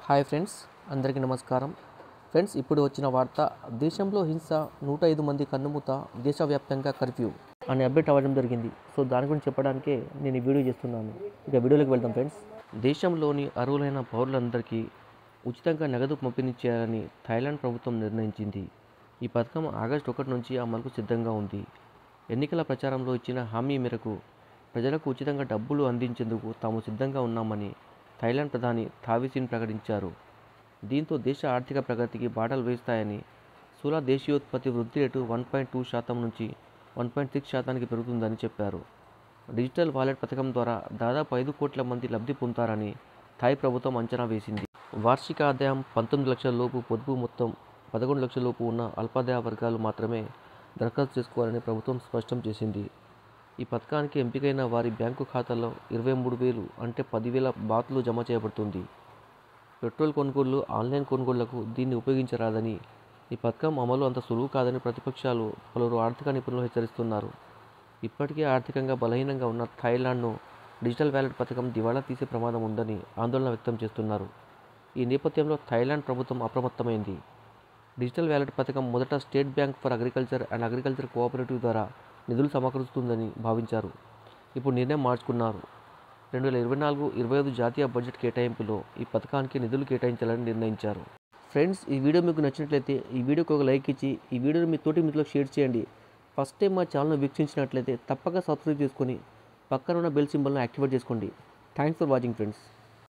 hi friends అందరికీ నమస్కారం friends ఇప్పుడు వచ్చిన వార్త దేశంలో హింస నూట ఐదు మంది కన్నుమూత దేశవ్యాప్తంగా కర్ఫ్యూ అనే అప్డేట్ అవ్వడం జరిగింది సో దాని గురించి చెప్పడానికే నేను ఈ వీడియో చేస్తున్నాను ఇక వీడియోలోకి వెళ్దాం ఫ్రెండ్స్ దేశంలోని అర్హులైన పౌరులందరికీ ఉచితంగా నగదు పంపిణీ చేయాలని థాయిలాండ్ ప్రభుత్వం నిర్ణయించింది ఈ పథకం ఆగస్టు ఒకటి నుంచి అమలుకు సిద్ధంగా ఉంది ఎన్నికల ప్రచారంలో ఇచ్చిన హామీ మేరకు ప్రజలకు ఉచితంగా డబ్బులు అందించేందుకు తాము సిద్ధంగా ఉన్నామని థాయిలాండ్ ప్రధాని థావిసిన్ ప్రకటించారు దీంతో దేశ ఆర్థిక ప్రగతికి బాటలు వేస్తాయని స్థూల దేశీయోత్పత్తి వృద్ధి రేటు వన్ పాయింట్ టూ శాతం నుంచి వన్ పాయింట్ సిక్స్ శాతానికి పెరుగుతుందని చెప్పారు డిజిటల్ వాలెట్ పథకం ద్వారా దాదాపు ఐదు కోట్ల మంది లబ్ధి పొందుతారని థాయ్ ప్రభుత్వం అంచనా వేసింది వార్షిక ఆదాయం పంతొమ్మిది లక్షల లోపు పొదుపు మొత్తం పదకొండు లక్షల లోపు ఉన్న అల్పాదాయ వర్గాలు మాత్రమే దరఖాస్తు చేసుకోవాలని ప్రభుత్వం స్పష్టం చేసింది ఈ పథకానికి ఎంపికైన వారి బ్యాంకు ఖాతాలో ఇరవై మూడు వేలు అంటే పదివేల బాతులు జమ చేయబడుతుంది పెట్రోల్ కొనుగోళ్లు ఆన్లైన్ కొనుగోళ్లకు దీన్ని ఉపయోగించరాదని ఈ పథకం అమలు అంత సులువు కాదని ప్రతిపక్షాలు పలువురు ఆర్థిక నిపుణులు హెచ్చరిస్తున్నారు ఇప్పటికే ఆర్థికంగా బలహీనంగా ఉన్న థాయిలాండ్ను డిజిటల్ వ్యాలెట్ పథకం దివాళా తీసే ప్రమాదం ఉందని ఆందోళన వ్యక్తం చేస్తున్నారు ఈ నేపథ్యంలో థాయిలాండ్ ప్రభుత్వం అప్రమత్తమైంది డిజిటల్ వ్యాలెట్ పథకం మొదట state bank for agriculture and agriculture cooperative ద్వారా నిధులు సమకూరుస్తుందని భావించారు ఇప్పుడు నిర్ణయం మార్చుకున్నారు రెండు వేల ఇరవై నాలుగు ఇరవై ఐదు జాతీయ బడ్జెట్ కేటాయింపులో ఈ పథకానికి నిధులు కేటాయించాలని నిర్ణయించారు ఫ్రెండ్స్ ఈ వీడియో మీకు నచ్చినట్లయితే ఈ వీడియోకి ఒక లైక్ ఇచ్చి ఈ వీడియోని మీ తోటి మిత్రులకు షేర్ చేయండి ఫస్ట్ టైం మా ఛానల్ను వీక్షించినట్లయితే తప్పక సబ్స్క్రైబ్ చేసుకొని పక్కన ఉన్న బెల్ సింబల్ను యాక్టివేట్ చేసుకోండి థ్యాంక్స్ ఫర్ వాచింగ్ ఫ్రెండ్స్